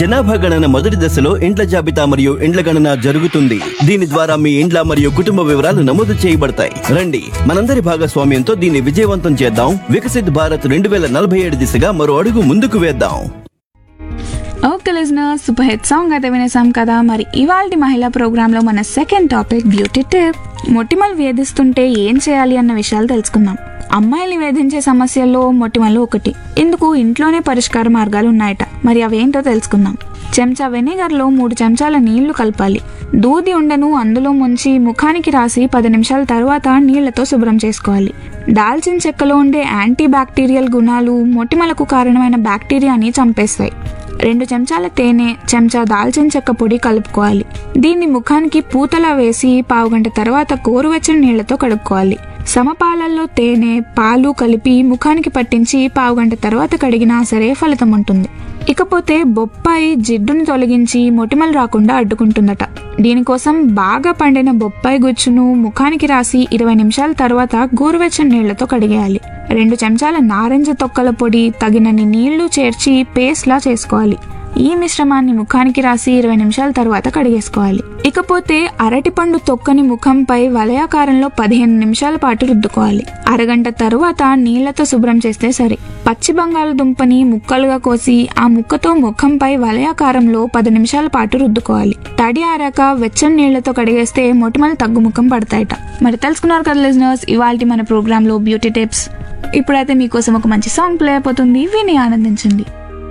జనాభా గణన మొదటి దశలో ఇండ్ల జాబితా మరియు ఇండ్ల గణన జరుగుతుంది దీని ద్వారా మీ ఇండ్ల మరియు కుటుంబ వివరాలు నమోదు చేయబడతాయి రండి మనందరి భాగస్వామ్యంతో దీన్ని విజయవంతం చేద్దాం వికసిత్ భారత్ రెండు వేల నలభై ఏడు దిశగా మరో అడుగు ముందుకు వేద్దాం okay listener super hit song అయితే వినేసాం కదా మరి ఇవాళ మహిళా ప్రోగ్రాంలో మన సెకండ్ టాపిక్ బ్యూటీ టిప్ మొటిమలు వేధిస్తుంటే ఏం చేయాలి అన్న విషయాలు తెలుసుకుందాం అమ్మాయిల్ని వేధించే సమస్యల్లో మొటిమలు ఒకటి ఇందుకు ఇంట్లోనే పరిష్కార మార్గాలు ఉన్నాయట మరి అవేంటో తెలుసుకుందాం చెంచా వెనిగర్లో మూడు చెంచాల నీళ్లు కలపాలి దూది ఉండను అందులో ముంచి ముఖానికి రాసి పది నిమిషాల తర్వాత నీళ్లతో శుభ్రం చేసుకోవాలి దాల్చిన చెక్కలో ఉండే యాంటీ బ్యాక్టీరియల్ గుణాలు మొటిమలకు కారణమైన బ్యాక్టీరియాని చంపేస్తాయి రెండు చెంచాల తేనె చెంచా దాల్చిన చెక్క పొడి కలుపుకోవాలి దీన్ని ముఖానికి పూతలా వేసి పావుగంట తర్వాత గోరువెచ్చని నీళ్లతో కడుక్కోవాలి సమపాలల్లో తేనె పాలు కలిపి ముఖానికి పట్టించి పావుగంట తర్వాత కడిగినా సరే ఫలితం ఉంటుంది ఇకపోతే బొప్పాయి జిడ్డును తొలగించి మొటిమలు రాకుండా అడ్డుకుంటుందట దీనికోసం బాగా పండిన బొప్పాయి గుచ్చును ముఖానికి రాసి ఇరవై నిమిషాల తర్వాత గోరువెచ్చని నీళ్లతో కడిగేయాలి రెండు చెంచాల నారింజ తొక్కల పొడి తగినన్ని నీళ్లు చేర్చి పేస్ట్లా చేసుకోవాలి ఈ మిశ్రమాన్ని ముఖానికి రాసి ఇరవై నిమిషాల తర్వాత కడిగేసుకోవాలి ఇకపోతే అరటిపండు తొక్కని ముఖంపై వలయాకారంలో పదిహేను నిమిషాల పాటు రుద్దుకోవాలి అరగంట తరువాత నీళ్లతో శుభ్రం చేస్తే సరే పచ్చి బంగాళదుంపని ముక్కలుగా కోసి ఆ ముక్కతో ముఖంపై వలయాకారంలో పది నిమిషాల పాటు రుద్దుకోవాలి తడి ఆరాక వెచ్చని నీళ్లతో కడిగేస్తే మొటిమలు తగ్గుముఖం పడతాయట మరి తెలుసుకున్నారు కదా లిజనర్స్ ఇవాళ మన ప్రోగ్రామ్ లో బ్యూటీ టిప్స్ ఇప్పుడైతే మీకోసం ఒక మంచి సాంగ్ ప్లే అయిపోతుంది విని ఆనందించండి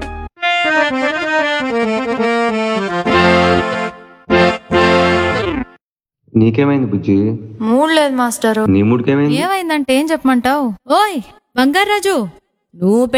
నీకేమైంది బుజ్జి మూడ్ లేదు మాస్టరు నీ మూడికేమైంది ఏమైందంటే ఏం చెప్పమంటావు ఓయ్ బంగారాజు నువ్వు